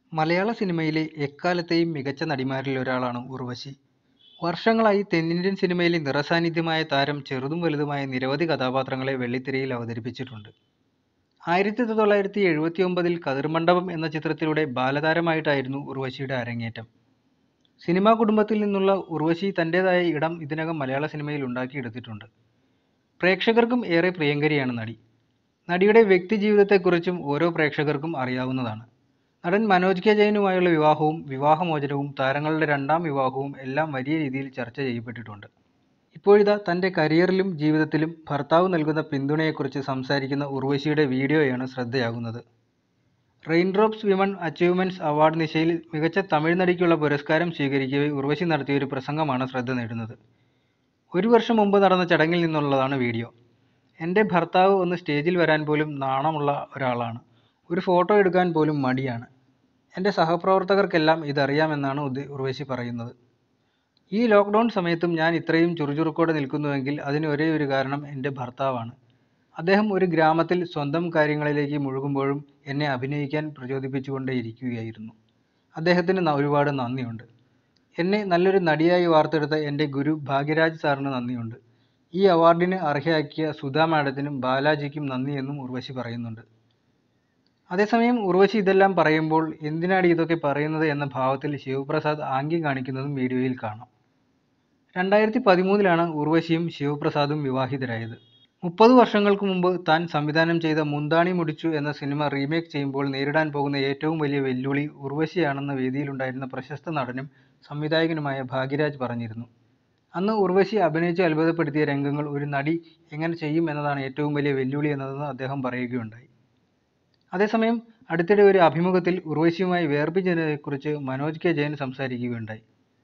മലയാള സിനിമയിലെ എക്കാലത്തെയും മികച്ച നടിമാരിലൊരാളാണ് ഉർവശി. വർഷങ്ങളായി തെന്നിന്ത്യൻ സിനിമയിലെ നിറസാന്നിധ്യമായ താരം ചെറുതും വലുതുമായ നിരവധി കഥാപാത്രങ്ങളെ വെള്ളിത്തിരയിൽ അവതരിപ്പിച്ചിട്ടുണ്ട്. ആയിരത്തി തൊള്ളായിരത്തി എഴുപത്തിയൊമ്പതിൽ കതിർമണ്ഡപം എന്ന ചിത്രത്തിലൂടെ ബാലതാരമായിട്ടായിരുന്നു ഉർവശിയുടെ അരങ്ങേറ്റം. സിനിമാ കുടുംബത്തിൽ നിന്നുള്ള ഉർവശി തന്റേതായ ഇടം ഇതിനകം മലയാള സിനിമയിൽ ഉണ്ടാക്കിയെടുത്തിട്ടുണ്ട്. പ്രേക്ഷകർക്കും ഏറെ പ്രിയങ്കരിയാണ് നടി. നടിയുടെ വ്യക്തിജീവിതത്തെക്കുറിച്ചും ഓരോ പ്രേക്ഷകർക്കും അറിയാവുന്നതാണ്. നടൻ മനോജ് കെ ജയനുമായുള്ള വിവാഹവും വിവാഹമോചനവും താരങ്ങളുടെ രണ്ടാം വിവാഹവും എല്ലാം വലിയ രീതിയിൽ ചർച്ച ചെയ്യപ്പെട്ടിട്ടുണ്ട്. ഇപ്പോഴിതാ തന്റെ കരിയറിലും ജീവിതത്തിലും ഭർത്താവ് നൽകുന്ന പിന്തുണയെക്കുറിച്ച് സംസാരിക്കുന്ന ഉർവശിയുടെ വീഡിയോയാണ് ശ്രദ്ധയാകുന്നത്. റെയിൻഡ്രോപ്സ് വിമൺ അച്ചീവ്മെന്റ്സ് അവാർഡ് നിശയിൽ മികച്ച തമിഴ് നടിക്കുള്ള പുരസ്കാരം സ്വീകരിക്കവെ ഉർവശി നടത്തിയ ഒരു പ്രസംഗമാണ് ശ്രദ്ധ നേടുന്നത്. ഒരു വർഷം മുമ്പ് നടന്ന ചടങ്ങിൽ നിന്നുള്ളതാണ് വീഡിയോ. എന്റെ ഭർത്താവ് ഒന്ന് സ്റ്റേജിൽ വരാൻ പോലും നാണമുള്ള ഒരാളാണ്. ഒരു ഫോട്ടോ എടുക്കാൻ പോലും മടിയാണ്. എന്റെ സഹപ്രവർത്തകർക്കെല്ലാം ഇതറിയാമെന്നാണ് ഉർവശി പറയുന്നത്. ഈ ലോക്ക്ഡൗൺ സമയത്തും ഞാൻ ഇത്രയും ചുറുചുറുക്കോടെ നിൽക്കുന്നുവെങ്കിൽ അതിന് ഒരേയൊരു കാരണം എന്റെ ഭർത്താവാണ്. അദ്ദേഹം ഒരു ഗ്രാമത്തിൽ സ്വന്തം കാര്യങ്ങളിലേക്ക് മുഴുകുമ്പോഴും എന്നെ അഭിനയിക്കാൻ പ്രചോദിപ്പിച്ചുകൊണ്ടേയിരിക്കുകയായിരുന്നു. അദ്ദേഹത്തിന് ഒരുപാട് നന്ദിയുണ്ട്. എന്നെ നല്ലൊരു നടിയായി വാർത്തെടുത്ത എന്റെ ഗുരു ഭാഗ്യരാജ് സാറിന് നന്ദിയുണ്ട്. ഈ അവാർഡിന് അർഹയാക്കിയ സുധാ മാഡത്തിനും ബാലാജിക്കും നന്ദി എന്നും ഉർവശി പറയുന്നുണ്ട്. അതേസമയം ഉർവശി ഇതെല്ലാം പറയുമ്പോൾ എന്തിനാടീ ഇതൊക്കെ പറയുന്നത് എന്ന ഭാവത്തിൽ ശിവപ്രസാദ് ആംഗ്യം കാണിക്കുന്നതും വീഡിയോയിൽ കാണാം. രണ്ടായിരത്തി പതിമൂന്നിലാണ് ഉർവശിയും ശിവപ്രസാദും വിവാഹിതരായത്. മുപ്പത് വർഷങ്ങൾക്ക് മുമ്പ് താൻ സംവിധാനം ചെയ്ത മുന്താണി മുടിച്ചു എന്ന സിനിമ റീമേക്ക് ചെയ്യുമ്പോൾ നേരിടാൻ പോകുന്ന ഏറ്റവും വലിയ വെല്ലുവിളി ഉർവശിയാണെന്ന് വേദിയിലുണ്ടായിരുന്ന പ്രശസ്ത നടനും സംവിധായകനുമായ ഭാഗ്യരാജ് പറഞ്ഞിരുന്നു. അന്ന് ഉർവശി അഭിനയിച്ച് അത്ഭുതപ്പെടുത്തിയ രംഗങ്ങൾ ഒരു നടി എങ്ങനെ ചെയ്യും എന്നതാണ് ഏറ്റവും വലിയ വെല്ലുവിളി എന്നതെന്ന് അദ്ദേഹം പറയുകയുണ്ടായി. അതേസമയം അടുത്തിടെ ഒരു അഭിമുഖത്തിൽ ഉർവശിയുമായി വേർപിരിഞ്ഞതിനെക്കുറിച്ച് മനോജ് കെ ജയൻ സംസാരിക്കുകയുണ്ടായി.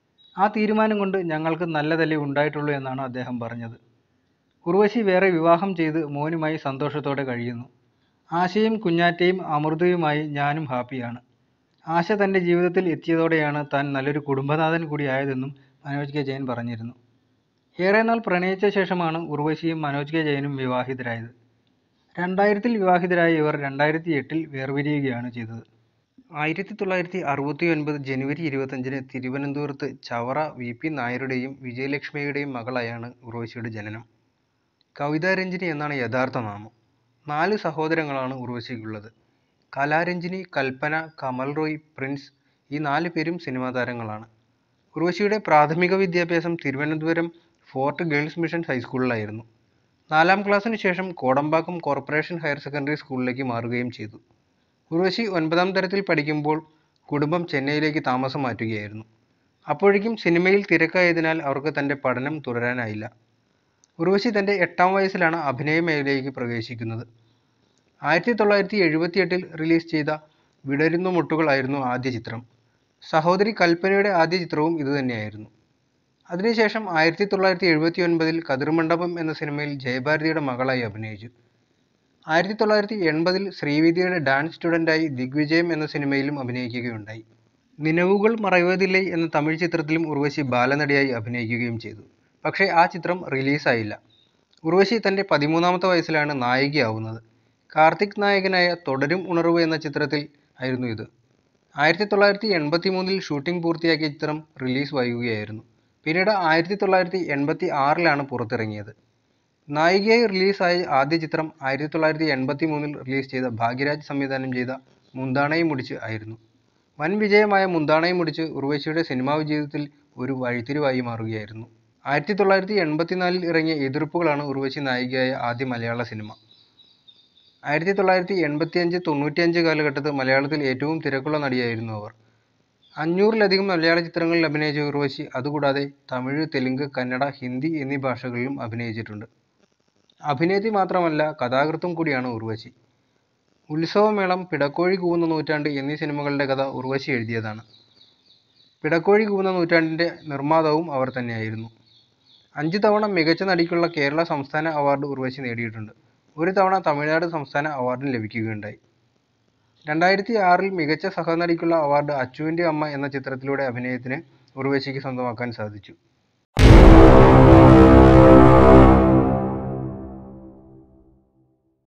ആ തീരുമാനം കൊണ്ട് ഞങ്ങൾക്ക് നല്ലതല്ലേ ഉണ്ടായിട്ടുള്ളൂ എന്നാണ് അദ്ദേഹം പറഞ്ഞത്. ഉർവശി വേറെ വിവാഹം ചെയ്ത് മോനുമായി സന്തോഷത്തോടെ കഴിയുന്നു. ആശയും കുഞ്ഞാറ്റയും അമൃതയുമായി ഞാനും ഹാപ്പിയാണ്. ആശ തന്റെ ജീവിതത്തിൽ എത്തിയതോടെയാണ് താൻ നല്ലൊരു കുടുംബനാഥൻ കൂടിയായതെന്നും മനോജ് കെ ജയൻ പറഞ്ഞിരുന്നു. ഏറെനാൾ പ്രണയിച്ച ശേഷമാണ് ഉർവശിയും മനോജ് കെ ജയനും വിവാഹിതരായത്. രണ്ടായിരത്തിൽ വിവാഹിതരായ ഇവർ രണ്ടായിരത്തിയെട്ടിൽ വേർപിരിയുകയാണ് ചെയ്തത്. ആയിരത്തി തൊള്ളായിരത്തി അറുപത്തിയൊൻപത് ജനുവരി ഇരുപത്തഞ്ചിന് തിരുവനന്തപുരത്ത് ചവറ വി. പി. നായരുടെയും വിജയലക്ഷ്മിയുടെയും മകളായാണ് ഉർവശിയുടെ ജനനം. കവിതാരഞ്ജിനി എന്നാണ് യഥാർത്ഥ നാമം. നാല് സഹോദരങ്ങളാണ് ഉർവശിക്കുള്ളത്. കലാരഞ്ജിനി, കൽപ്പന, കമൽ റോയ്, പ്രിൻസ് ഈ നാല് പേരും സിനിമാ താരങ്ങളാണ്. ഉർവശിയുടെ പ്രാഥമിക വിദ്യാഭ്യാസം തിരുവനന്തപുരം ഫോർട്ട് ഗേൾസ് മിഷൻ ഹൈസ്കൂളിലായിരുന്നു. നാലാം ക്ലാസ്സിനു ശേഷം കോടമ്പാക്കം കോർപ്പറേഷൻ ഹയർ സെക്കൻഡറി സ്കൂളിലേക്ക് മാറുകയും ചെയ്തു. ഉർവശി ഒൻപതാം തരത്തിൽ പഠിക്കുമ്പോൾ കുടുംബം ചെന്നൈയിലേക്ക് താമസം മാറ്റുകയായിരുന്നു. അപ്പോഴേക്കും സിനിമയിൽ തിരക്കായതിനാൽ അവർക്ക് തന്റെ പഠനം തുടരാനായില്ല. ഉർവശി തന്റെ എട്ടാം വയസ്സിലാണ് അഭിനയ മേഖലയിലേക്ക് പ്രവേശിക്കുന്നത്. ആയിരത്തി തൊള്ളായിരത്തി എഴുപത്തിയെട്ടിൽ റിലീസ് ചെയ്ത വിടരുന്ന മൊട്ടുകൾ ആയിരുന്നു ആദ്യ ചിത്രം. സഹോദരി കൽപ്പനയുടെ ആദ്യ ചിത്രവും ഇതുതന്നെയായിരുന്നു. അതിനുശേഷം ആയിരത്തി തൊള്ളായിരത്തി എഴുപത്തിയൊൻപതിൽ കതിർമണ്ഡപം എന്ന സിനിമയിൽ ജയഭാരതിയുടെ മകളായി അഭിനയിച്ചു. ആയിരത്തി തൊള്ളായിരത്തി എൺപതിൽ ശ്രീവിദ്യയുടെ ഡാൻസ് സ്റ്റുഡന്റായി ദിഗ്വിജയം എന്ന സിനിമയിലും അഭിനയിക്കുകയുണ്ടായി. നിലവുകൾ മറവതില്ലേ എന്ന തമിഴ് ചിത്രത്തിലും ഉർവശി ബാലനടിയായി അഭിനയിക്കുകയും ചെയ്തു. പക്ഷേ ആ ചിത്രം റിലീസായില്ല. ഉർവശി തന്റെ പതിമൂന്നാമത്തെ വയസ്സിലാണ് നായികയാവുന്നത്. കാർത്തിക് നായകനായ തുടരും ഉണർവ് എന്ന ചിത്രത്തിൽ ആയിരുന്നു ഇത്. ആയിരത്തി തൊള്ളായിരത്തി എൺപത്തിമൂന്നിൽ ഷൂട്ടിംഗ് പൂർത്തിയാക്കിയ ചിത്രം റിലീസ് വൈകുകയായിരുന്നു. പിന്നീട് ആയിരത്തി തൊള്ളായിരത്തി എൺപത്തിആറിലാണ് പുറത്തിറങ്ങിയത്. നായികയായി റിലീസായ ആദ്യ ചിത്രം ആയിരത്തി തൊള്ളായിരത്തി എൺപത്തിമൂന്നിൽ റിലീസ് ചെയ്ത ഭാഗ്യരാജ് സംവിധാനം ചെയ്ത മുന്താണൈ മുടിച്ച് ആയിരുന്നു. വൻ വിജയമായ മുന്താണൈ മുടിച്ച് ഉർവശിയുടെ സിനിമാ ജീവിതത്തിൽ ഒരു വഴിത്തിരിവായി മാറുകയായിരുന്നു. ആയിരത്തി തൊള്ളായിരത്തി എൺപത്തിനാലിൽ ഇറങ്ങിയ എതിർപ്പുകളാണ് ഉർവശി നായികയായ ആദ്യ മലയാള സിനിമ. ആയിരത്തി തൊള്ളായിരത്തി എൺപത്തിയഞ്ച് തൊണ്ണൂറ്റിയഞ്ച് കാലഘട്ടത്ത് മലയാളത്തിൽ ഏറ്റവും തിരക്കുള്ള നടിയായിരുന്നു അവർ. അഞ്ഞൂറിലധികം മലയാള ചിത്രങ്ങളിൽ അഭിനയിച്ച ഉർവശി അതുകൂടാതെ തമിഴ്, തെലുങ്ക്, കന്നഡ, ഹിന്ദി എന്നീ ഭാഷകളിലും അഭിനയിച്ചിട്ടുണ്ട്. അഭിനേത്രി മാത്രമല്ല കഥാകൃത്തും കൂടിയാണ് ഉർവശി. ഉത്സവമേളം, പിടക്കോഴി കൂവുന്ന നൂറ്റാണ്ട് എന്നീ സിനിമകളുടെ കഥ ഉർവശി എഴുതിയതാണ്. പിടക്കോഴി കൂവുന്ന നൂറ്റാണ്ടിന്റെ നിർമ്മാതാവും അവർ തന്നെയായിരുന്നു. അഞ്ച് തവണ മികച്ച നടിക്കുള്ള കേരള സംസ്ഥാന അവാർഡ് ഉർവശി നേടിയിട്ടുണ്ട്. ഒരു തവണ തമിഴ്നാട് സംസ്ഥാന അവാർഡും ലഭിക്കുകയുണ്ടായി. രണ്ടായിരത്തിആറിൽ മികച്ച സഹനടിക്കുള്ള അവാർഡ് അച്ചുവിന്റെ അമ്മ എന്ന ചിത്രത്തിലൂടെ അഭിനയത്തിന് ഉർവശിക്ക് സ്വന്തമാക്കാൻ സാധിച്ചു.